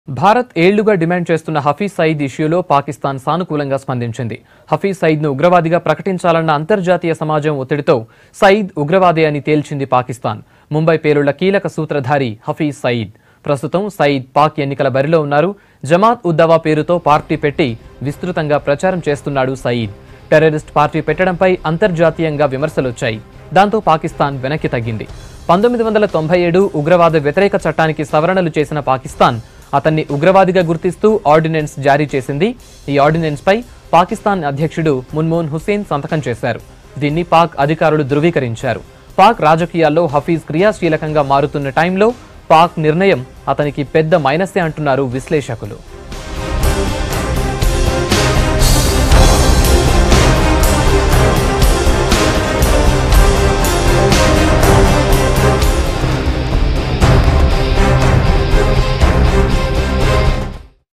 భారత్ ఏళ్లుగా డిమాండ్ చేస్తున్న హఫీజ్ సయీద్ ఇష్యూలో పాకిస్తాన్ సానుకూలంగా స్పందించింది హఫీజ్ సయీద్ను ఉగ్రవాదిగా ప్రకటించాలన్న అంతర్జాతీయ సమాజం ఒత్తిడితో సయీద్ ఉగ్రవాదే అని తేల్చింది పాకిస్తాన్ ముంబై పేలుళ్ల కీలక సూత్రధారి హఫీజ్ సయీద్ ప్రస్తుతం సయీద్ పాక్ ఎన్నికల బరిలో ఉన్నారు జమాత్ ఉద్దవా పేరుతో పార్టీ పెట్టి విస్తృతంగా ప్రచారం చేస్తున్నాడు సయీద్ టెర్రరిస్ట్ పార్టీ పెట్టడంపై అంతర్జాతీయంగా విమర్శలొచ్చాయి దాంతో పాకిస్తాన్ వెనక్కి తగ్గింది పంతొమ్మిది వందల తొంభై ఏడు ఉగ్రవాద వ్యతిరేక చట్టానికి సవరణలు చేసిన పాకిస్తాన్ అతన్ని ఉగ్రవాదిగా గుర్తిస్తూ ఆర్డినెన్స్ జారీ చేసింది ఈ ఆర్డినెన్స్ పై పాకిస్తాన్ అధ్యక్షుడు మున్మోన్ హుస్సేన్ సంతకం చేశారు దీన్ని పాక్ అధికారులు ధృవీకరించారు పాక్ రాజకీయాల్లో హఫీజ్ క్రియాశీలకంగా మారుతున్న టైంలో పాక్ నిర్ణయం అతనికి పెద్ద మైనసే అంటున్నారు విశ్లేషకులు